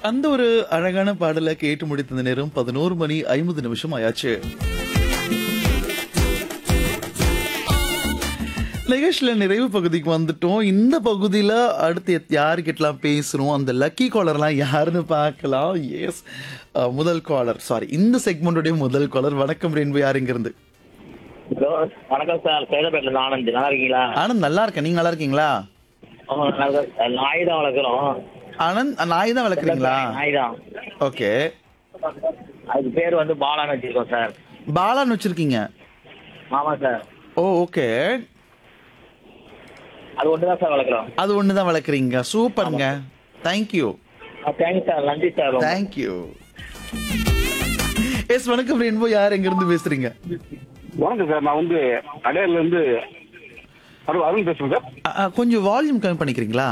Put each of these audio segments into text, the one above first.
அந்த ஒரு அழகான பாடலை கேட்டு முடித்த நேரம் பதினோரு மணி ஐம்பது நிமிஷம் ஆயாச்சு நிகழ்ச்சியில நிறைவு பகுதிக்கு வந்துட்டோம் இந்த பகுதியில அடுத்து எத்- யாருக்கிட்டலாம் பேசுறோம் அந்த லக்கி காலர்லாம் யாருன்னு பார்க்கலாம் எஸ் முதல் காலர் சாரி இந்த செக்மெண்டோடைய முதல் காலர் வணக்கம் ரென்பு யார் இங்க இருந்து ஹலோ வணக்கம் சார் சேதப்பேட்டில் இருந்து ஆனந்த் நல்லா இருக்கீங்களா ஆனந்த் நல்லா இருக்கேன் நீங்க நல்லா இருக்கீங்களா ஆமா, நல்லா இருக்கேன் சார். நாய் தான் வளர்க்குறோம் ஆனந்த் நாய் தான் வளர்க்குறீங்களா நாய் தான் ஓகே அதுக்கு பேர் வந்து பாலான்னு வச்சிருக்கோம் சார் பாலான்னு வச்சிருக்கீங்க ஆமா சார் ஓ ஓகே அது ஒன்று தான் சார் வளர்க்குறோம் அது ஒன்று தான் வளர்க்குறீங்க சூப்பருங்க தேங்க்யூ தேங்க்ஸ் சார் நன்றி சார் ரொம்ப. தேங்க்யூ எஸ் வணக்கம் ரென்போ யார் எங்க இருந்து பேசுறீங்க வணக்கம் சார் நான் வந்து அடையார்ல இருந்து அருண் அருண் பேசுறேன் சார் அ, அ, கொஞ்சம் வால்யூம் கம்மி பண்ணிக்கிறீங்களா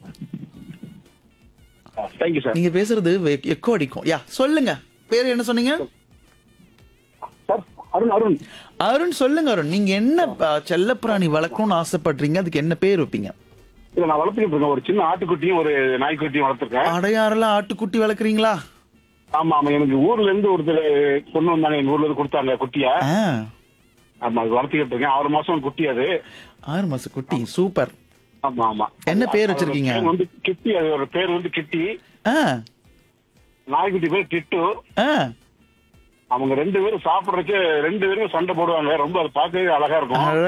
தேங்க்யூ சார் நீங்க பேசுறது எக்கோ அடிக்கும் யா சொல்லுங்க பேர் என்ன சொன்னீங்க சார் அருண் அருண் அருண் சொல்லுங்க அருண் நீங்க என்ன அ, செல்லப்பிராணி வளர்க்கணும்னு ஆசைப்படுறீங்க அதுக்கு என்ன பேர் வைப்பீங்க இல்ல நான் வளர்த்துக்கிட்டு இருக்கேன் ஒரு சின்ன ஆட்டுக்குட்டியும் ஒரு நாய்க்குட்டியும் வளர்த்துருக்கேன் அடையாறுல ஆட்டுக்குட்டி வளர்க்குறீங்களா ஆமா ஆமா எனக்கு ஊர்ல இருந்து ஒருத்தர் கொண்டு வந்தாங்க எங்க ஊர்ல இருந்து கொடுத்தாங்க குட்டியா ஆ, ஆமா அது வளர்த்துக்கிட்டு இருக்கேன் ஆறு மாசம் குட்டி அது ஆறு மாச குட்டி சூப்பர் ஆமா ஆமா என்ன பேர் வச்சிருக்கீங்க? அதோட பேர் வந்து கிட்டி அது ஒரு பேர் வந்து கிட்டி ஆ நாய்க்குட்டி பேர் டிட்டு ஆ அவங்க ரெண்டு பேரும் சாப்பிடுறதுக்கு ரெண்டு பேரும் சண்டை போடுவாங்க ரொம்ப அது பார்க்கவே அழகா இருக்கும் அழ-